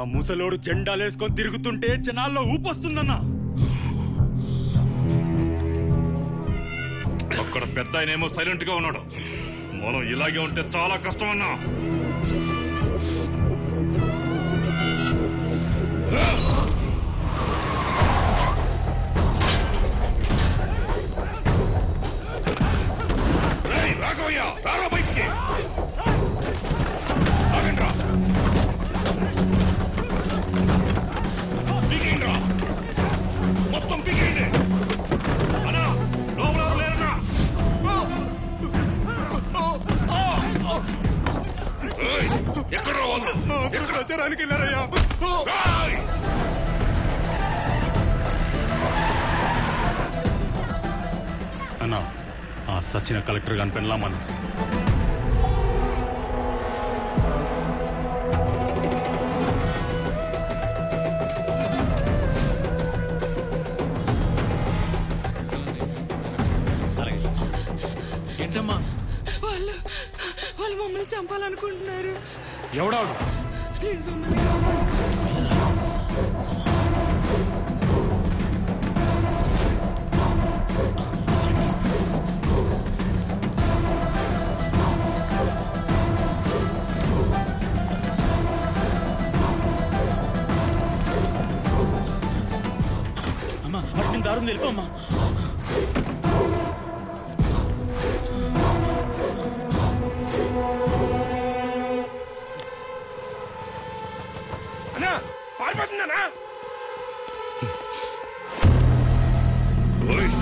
ముసలోడు జెండాలేసుకొని తిరుగుతుంటే జనాల్లో ఊపొస్తుందన్నా అక్కడ పెద్ద ఆయనేమో సైలెంట్ గా ఉన్నాడు మనం ఇలాగే ఉంటే చాలా కష్టం అన్నా రేయ్, రాఘవయ్య రారా బయటికి ఆగండి రా పీకేయండి రా మొత్తం పీకేయండి అన్నా లోపల ఎవరు లేరన్నా ఏయ్, ఎక్కడ రా వాళ్ళు ఎక్కడ ప్రచారానికి వెళ్ళారయ్యా రాయ్! అన్నా ఆ సచిన కలెక్టర్ గాని పెళ్ళామన్నా ఏంటమ్మా వాళ్ళు వాళ్ళు మమ్మల్ని చంపాలనుకుంటున్నారు ఎవడాడు ప్లీజ్ మమ్మల్ని అమ్మా వాటిని దారుణం వెళ్ళిపోమ్మా అన్నా పారిపోతుందన్నా ఓయ్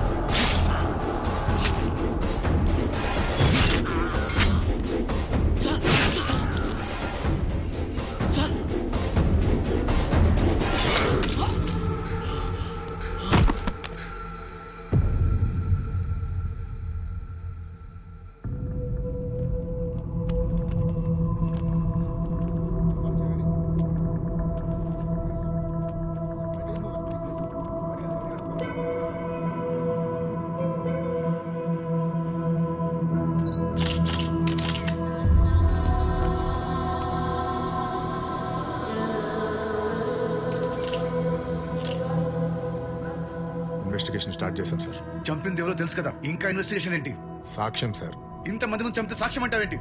ఇన్వెస్టిగేషన్ స్టార్ట్ చేశాం సార్ చంపింది ఎవరో తెలుసు కదా ఇంకా ఇన్వెస్టిగేషన్ ఏంటి సాక్ష్యం సార్ ఇంతమంది ముందు చంపితే సాక్ష్యం అంటావేంటి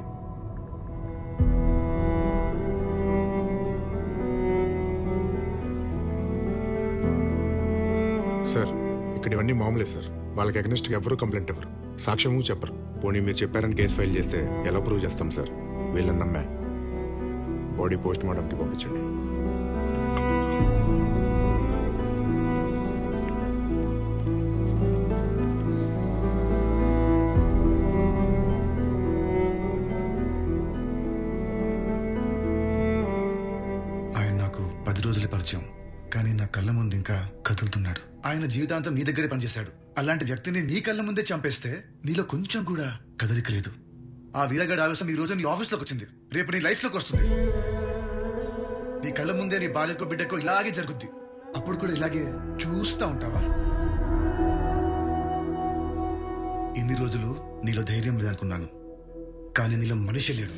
సార్ ఇక్కడ ఇవన్నీ మామూలే సార్ వాళ్ళకి అగ్నెస్ట్గా ఎవరు కంప్లైంట్ ఇవ్వరు సాక్ష్యము చెప్పరు పోనీ మీరు చెప్పారని కేసు ఫైల్ చేస్తే ఎలా ప్రూవ్ చేస్తాం సార్ వీళ్ళని నమ్మా బాడీ పోస్ట్ మార్టంకి పంపించండి ఆయన నాకు పది రోజుల పరిచయం కానీ నా కళ్ళ ముందు ఇంకా కదులుతున్నాడు ఆయన జీవితాంతం నీ దగ్గరే పనిచేశాడు అలాంటి వ్యక్తిని నీ కళ్ళ ముందే చంపేస్తే నీలో కొంచెం కూడా కదలిక లేదు ఆ వీరగడ ఆవేశం ఈ రోజు నీ ఆఫీస్లోకి వచ్చింది రేపు నీ లైఫ్లోకి వస్తుంది నీ కళ్ళ ముందే నీ బాల్యకో బిడ్డకో ఇలాగే జరుగుద్ది అప్పుడు కూడా ఇలాగే చూస్తా ఉంటావా ఇన్ని రోజులు నీలో ధైర్యం లేదనుకున్నాను కానీ నీలో మనిషి లేడు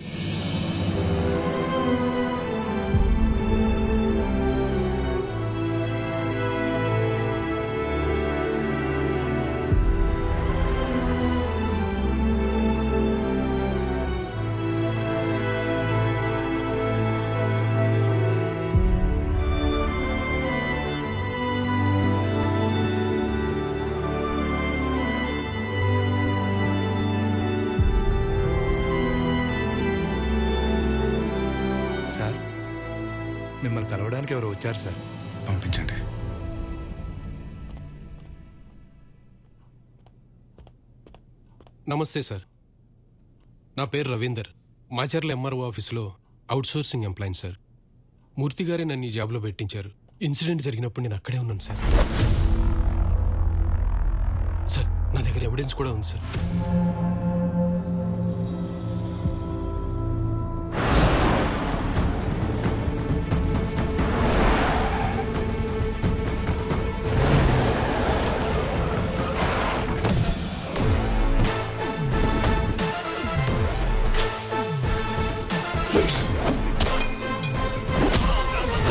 సార్ మిమ్మల్ని కలవడానికి ఎవరు వచ్చారు సార్ పంపించండి నమస్తే సార్ నా పేరు రవీందర్ మాచర్ల ఎంఆర్ఓ ఆఫీస్లో అవుట్ సోర్సింగ్ ఎంప్లాయన్ సార్ మూర్తి గారే నన్ను ఈ జాబ్లో పెట్టించారు ఇన్సిడెంట్ జరిగినప్పుడు నేను అక్కడే ఉన్నాను సార్ సార్ నా దగ్గర ఎవిడెన్స్ కూడా ఉంది సార్ ఆ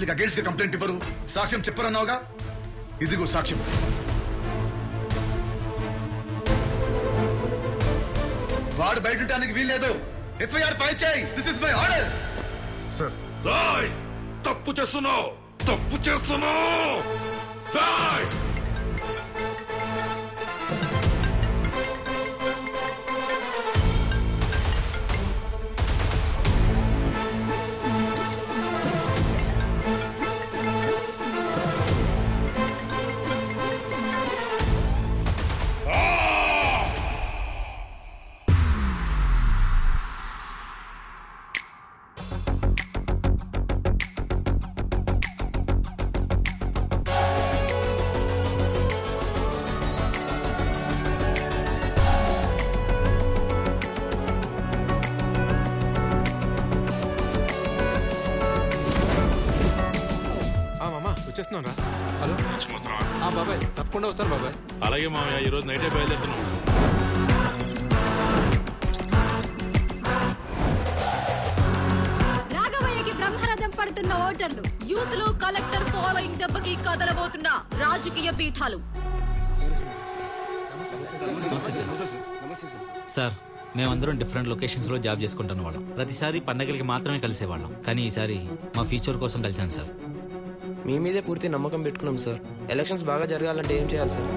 నీకు అగేన్స్ట్ కంప్లైంట్ ఇవ్వరు సాక్ష్యం చెప్పరన్నావుగా ఇదిగో సాక్ష్యం వాడు బయట ఉండడానికి వీల్లేదు ఎఫ్ఐఆర్ ఫైల్ చేయి this is my order sir Rai తప్పు చేస్తున్నావు తప్పు చేస్తున్నావు రాయ్ ఆ మామా వచ్చేస్తున్నాం రా హలో ఆ బాబాయ్ తప్పకుండా వస్తాను బాబాయ్ అలాగే మామయ్య ఈ రోజు నైటే బయలుదేరుతున్నాం రాఘవయ్యకి బ్రహ్మరథం పడుతున్న ఓటర్లు యూత్ లో కలెక్టర్ ఫాలోయింగ్ దెబ్బకి కదలబోతున్న రాజకీయ పీఠాలు సార్ మేమందరం డిఫరెంట్ లొకేషన్స్ లో జాబ్ చేసుకుంటున్న వాళ్ళం ప్రతిసారి పండగలకి మాత్రమే కలిసేవాళ్ళం కానీ ఈసారి మా ఫ్యూచర్ కోసం కలిసాను సార్ మీ మీదే పూర్తి నమ్మకం పెట్టుకున్నాం సార్ ఎలక్షన్స్ బాగా జరగాలంటే ఏం చేయాలి సార్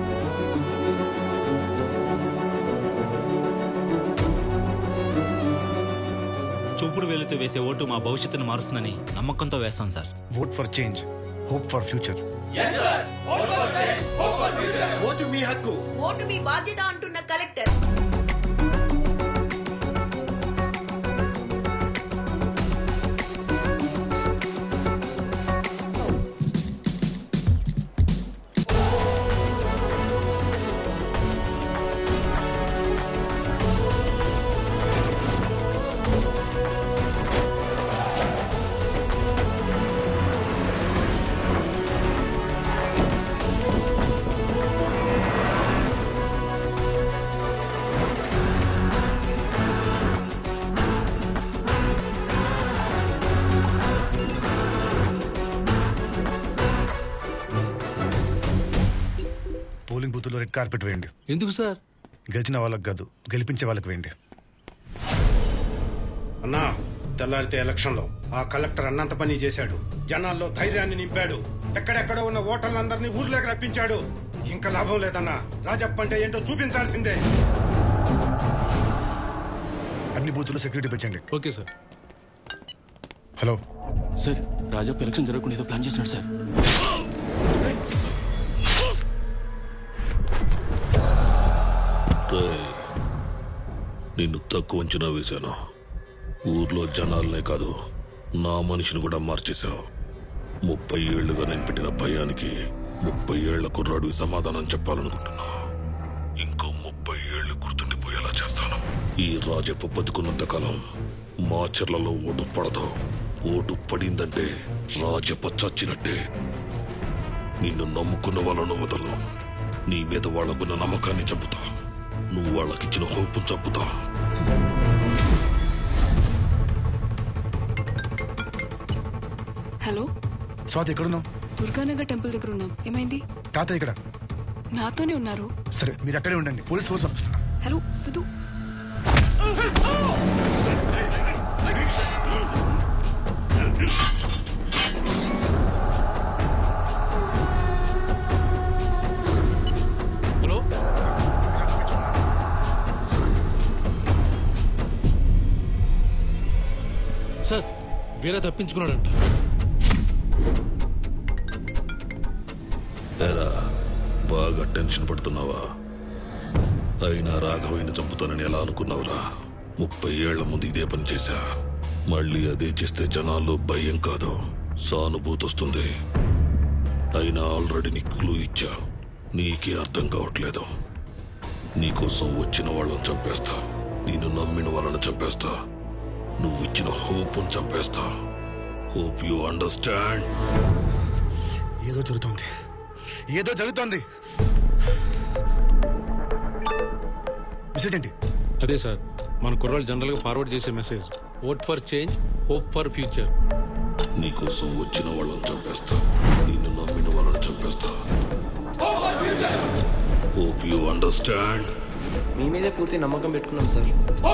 చూపుడు వేలుతో వేసే ఓటు మా భవిష్యత్తును మారుస్తుందని నమ్మకంతో వేస్తాం sir vote for change hope for future vote మీ బాధ్యత అంటున్న కలెక్టర్ పోలింగ్ బూత్ లో రెడ్ కార్పెట్ వేయండి ఎందుకు సార్ గెలిచిన వాళ్ళకి కాదు గెలిపించే వాళ్ళకి వేయండి అన్నా తెల్లారితే ఎలక్షన్లో ఆ కలెక్టర్ అన్నంత పని చేశాడు జనాల్లో ధైర్యాన్ని నింపాడు ఎక్కడెక్కడో ఉన్న ఓటర్లందరినీ ఊర్లోకి రప్పించాడు ఇంకా లాభం లేదన్నా రాజప్ప అంటే ఏంటో చూపించాల్సిందే అన్ని బూతులు సెక్యూరిటీ పెంచండి okay sir hello sir Rajappa election జరగకుండా ఏదో ప్లాన్ చేస్తున్నాడు సార్ రేయ్, నిన్ను తక్కువ అంచనా వేశాను ఊర్లో జనాలనే కాదు నా మనిషిని కూడా మార్చేశావు ముప్పై ఏళ్లుగా నేను పెట్టిన భయానికి ముప్పై ఏళ్ల కుర్రాడివి సమాధానం చెప్పాలనుకుంటున్నా ఇంకో ముప్పై ఏళ్లు గుర్తుండిపోయేలా చేస్తాను ఈ రాజప్ప బతుకున్నంత కాలం మాచర్లలో ఓటు పడదు ఓటు పడిందంటే రాజప్ప చచ్చినట్టే నిన్ను నమ్ముకున్న వాళ్ళను వదలను నీ మీద వాళ్ళకున్న నమ్మకాన్ని చంపుతా నువ్వు వాళ్ళకిచ్చిన హోపు చంపుతా హలో స్వాతి ఎక్కడున్నావు దుర్గానగర్ టెంపుల్ దగ్గర ఉన్నాం ఏమైంది తాత ఇక్కడ నాతోనే ఉన్నారు సరే మీరు అక్కడే ఉండండి పోలీస్ ఫోర్స్ పంపిస్తున్నా హలో సిద్ధు హలో సార్ వేరే తప్పించుకున్నాడంట ఏరా బాగా టెన్షన్ పడుతున్నావా అయినా రాఘవయ్యని చంపుతానని ఎలా అనుకున్నావురా ముప్పై ఏళ్ల ముందు ఇదే పని చేశా మళ్ళీ అదే చేస్తే జనాల్లో భయం కాదు సానుభూతి వస్తుంది అయినా ఆల్రెడీ నీకు క్లూ ఇచ్చా నీకే అర్థం కావట్లేదు నీకోసం వచ్చిన వాళ్ళని చంపేస్తా నేను నమ్మిన వాళ్ళని చంపేస్తా నువ్వు ఇచ్చిన హోప్ను చంపేస్తా హోప్ యు అండర్స్టాండ్ ఏదో జరుగుతోంది ఏదో జరుగుతోంది మెసేజ్ ఏంటి అదే సార్ మన కుర్రాళ్ళు జనరల్గా ఫార్వర్డ్ చేసే message vote for change hope for future నీకోసం వచ్చిన వాళ్ళని చంపేస్తా నిన్ను నమ్మిన వాళ్ళని చంపేస్తా హోప్ యు అండర్స్టాండ్ మీ మీదే పూర్తి నమ్మకం పెట్టుకున్నాం సార్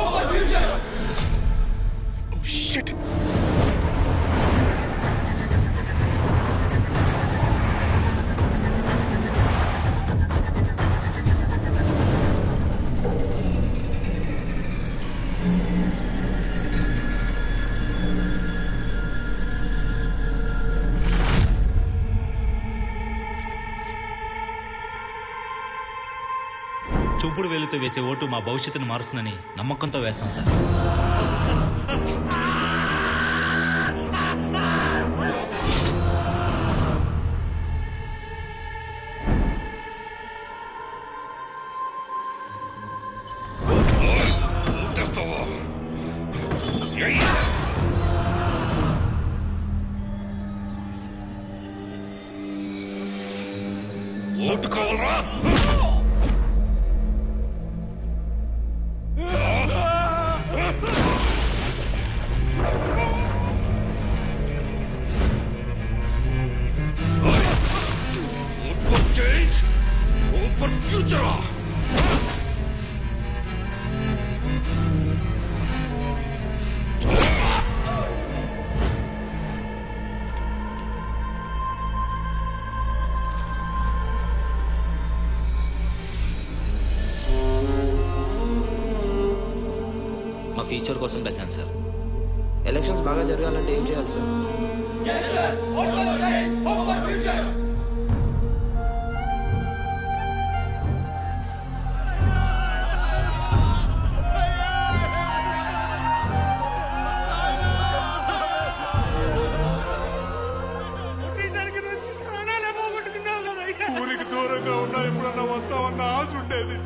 చూపుడు వేలుతో వేసే ఓటు మా భవిష్యత్తును మారుస్తుందని నమ్మకంతో వేస్తాం సార్ ఓటు కావాలరా Vote for change. Vote for future. మా ఫ్యూచర్ కోసం కలిసాను సార్ ఎలక్షన్స్ బాగా జరగాలంటే ఏం చేయాలి సార్ ఊరికి దూరంగా ఉన్నా ఎప్పుడన్నా వస్తామన్న ఆశ ఉండేది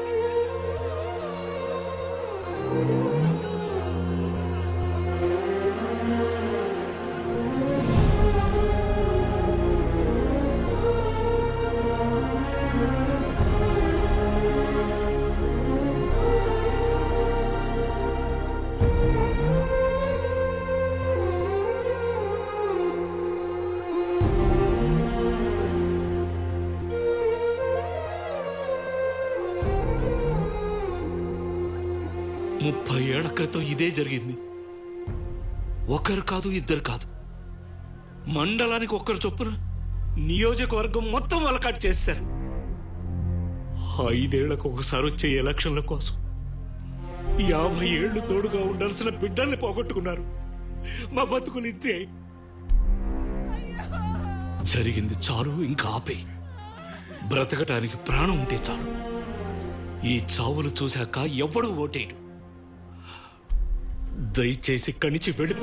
ముప్పై ఏళ్ల క్రితం ఇదే జరిగింది ఒకరు కాదు ఇద్దరు కాదు మండలానికి ఒక్కరు చొప్పున నియోజకవర్గం మొత్తం వలకాటు చేశారు ఐదేళ్లకు ఒకసారి వచ్చే ఎలక్షన్ల కోసం యాభై ఏళ్లు తోడుగా ఉండాల్సిన బిడ్డల్ని పోగొట్టుకున్నారు మా బతుకులు ఇంతే జరిగింది చాలు ఇంకా ఆపే బ్రతకటానికి ప్రాణం ఉంటే చాలు ఈ చావులు చూశాక ఎవడూ ఓటేయడు దయచేసి ఇక్కడి నుంచి వెళ్ళిపో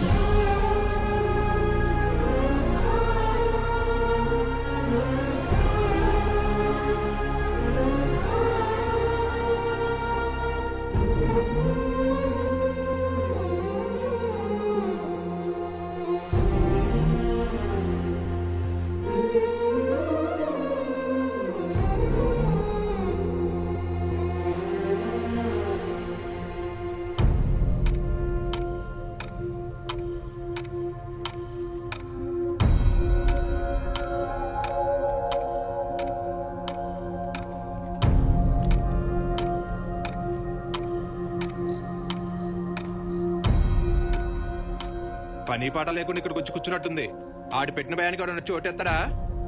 పని పాట లేకుండా ఇక్కడికి వచ్చి కూర్చున్నట్టుంది ఆడి పెట్టిన భయానికి ఎవరైనా వచ్చి ఓటేస్తాడా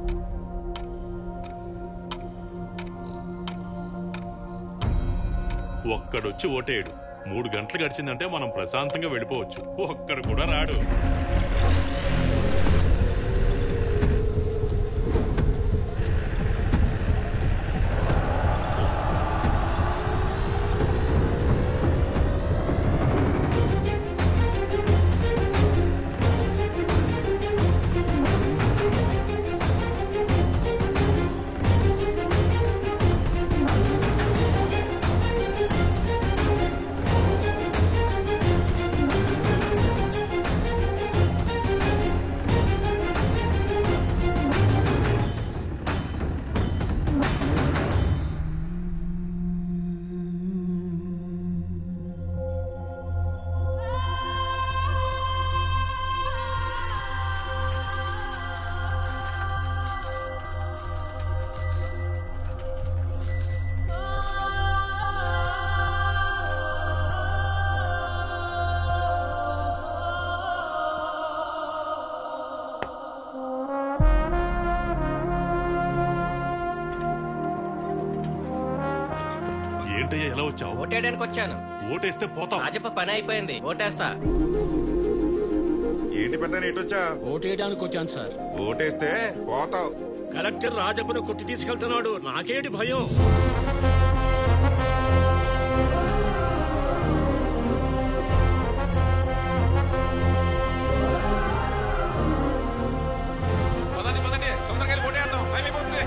ఒక్కడొచ్చి ఓటేయడు మూడు గంటలు గడిచిందంటే మనం ప్రశాంతంగా వెళ్ళిపోవచ్చు ఒక్కడు కూడా రాడు వచ్చావు ఓటేయడానికి వచ్చాను ఓటేస్తే పోతాం రాజప్ప పని అయిపోయింది ఓటేస్తా ఏంటి పెద్ద ఇటొచ్చా ఓటేయడానికి వచ్చాను సార్ ఓటేస్తే పోతావు కలెక్టర్ రాజప్పను కొట్టి తీసుకెళ్తున్నాడు నాకేంటి భయం పదండి పదండి తొందరగా వెళ్ళి ఓటేద్దాం టైం అయిపోతుంది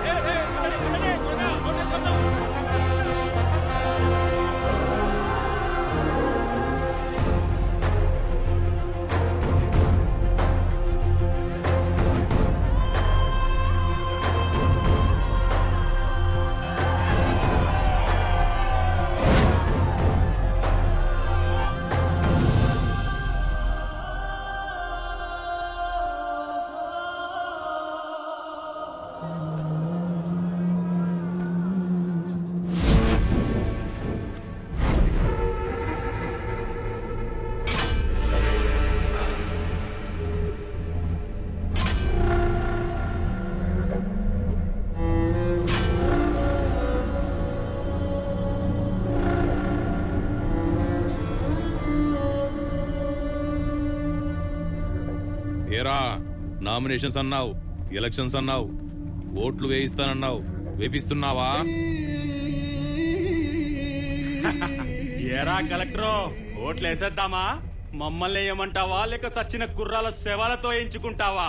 ఏరా నామినేషన్స్ అన్నావు ఎలక్షన్స్ అన్నావు ఓట్లు వేయిస్తానన్నావు వేపిస్తున్నావా ఏరా కలెక్టరు ఓట్లు వేసేద్దామా మమ్మల్ని ఏమంటావా లేక సచ్చిన కుర్రాల శవాలతో ఎంచుకుంటావా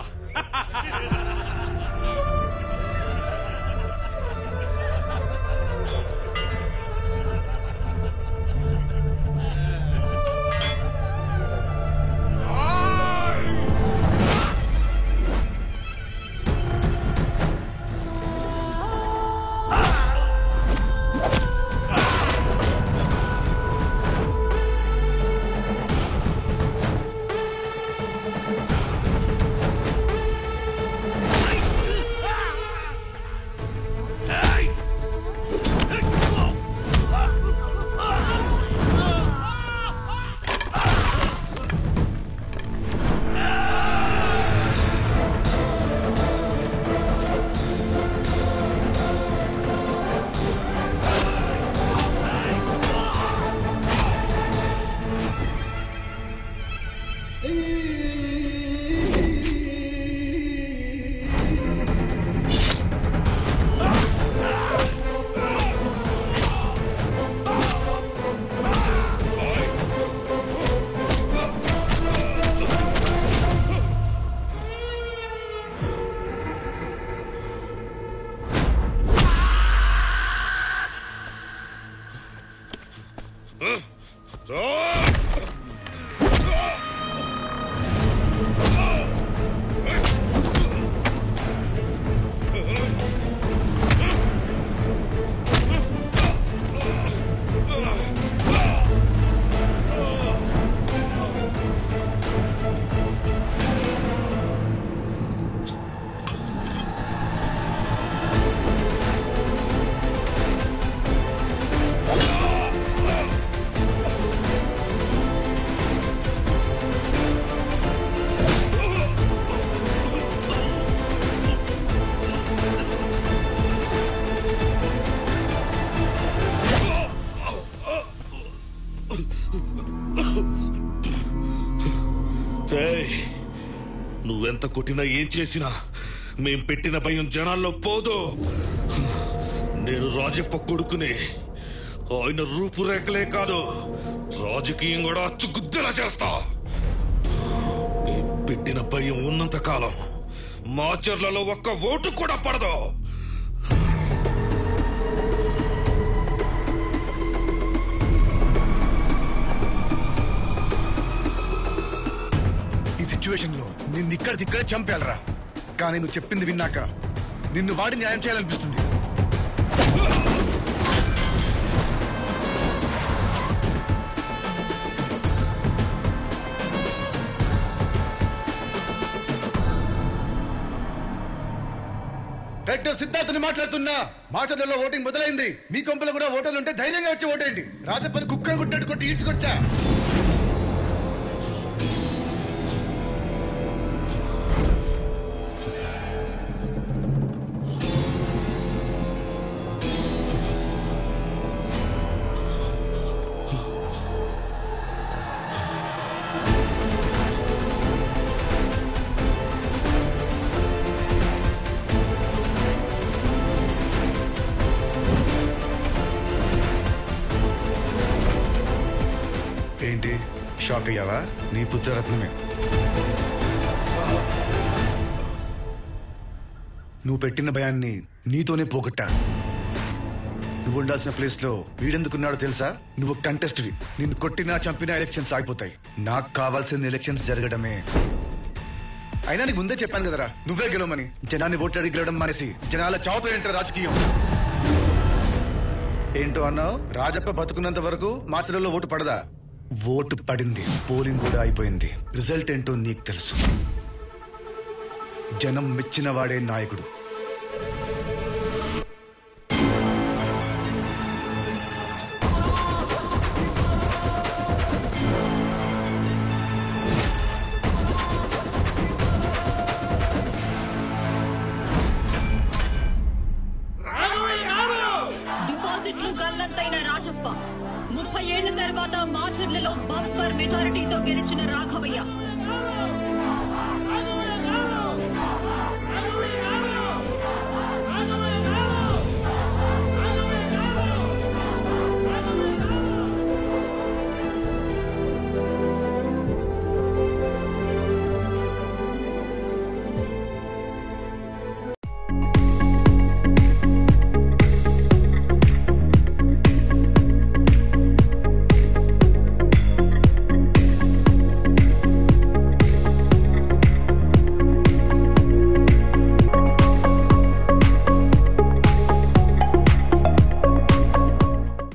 రేయ్, నువ్వెంత కొట్టినా ఏం చేసినా మేం పెట్టిన భయం జనాల్లో పోదు నేను రాజప్ప కొడుకుని ఆయన రూపురేఖలే కాదు రాజకీయం కూడా అచ్చుగుద్దెలా చేస్తా మేం పెట్టిన భయం ఉన్నంత కాలం మాచర్లలో ఒక్క ఓటు కూడా పడదు ఈ సిచ్యువేషన్ లో నిన్ను ఇక్కడ ఇక్కడే చంపేయాలరా కానీ నువ్వు చెప్పింది విన్నాక నిన్ను వాడి న్యాయం చేయాలనిపిస్తుంది డైరెక్టర్ సిద్ధార్థని మాట్లాడుతున్నా మాచర్లలో ఓటింగ్ మొదలైంది మీ కొంపలో కూడా ఓటర్లు ఉంటే ధైర్యంగా వచ్చి ఓటేయండి రాజప్పని కుక్కను కొట్టినట్టు కొట్టి ఈడ్చుకొచ్చా ఏంటి షాక్ అయ్యావా నీ పుత్రరత్నమే నువ్వు పెట్టిన భయాన్ని నీతోనే పోగొట్టా నువ్వు ఉండాల్సిన ప్లేస్ లో వీడెందుకున్నాడో తెలుసా నువ్వు కంటెస్ట్వి నిన్ను కొట్టినా చంపినా ఎలక్షన్స్ ఆగిపోతాయి నాకు కావాల్సిన ఎలక్షన్స్ జరగడమే అయినా నీకు ముందే చెప్పాను కదరా నువ్వే గెలవమని జనాన్ని ఓట్లు అడిగి గెలవడం మానేసి జనాల చావుతో ఏంటో రాజకీయం ఏంటో అన్నావు రాజప్ప బతుకున్నంత వరకు మాచలలో ఓటు పడదా ఓటు పడింది పోలింగ్ కూడా అయిపోయింది రిజల్ట్ ఏంటో నీకు తెలుసు జనం మెచ్చిన వాడే నాయకుడు డిపాజిట్లు గల్లంతైన రాజప్ప ముప్పై ఏళ్ల తర్వాత మాచర్లలో బంపర్ మెజారిటీతో గెలిచిన రాఘవయ్య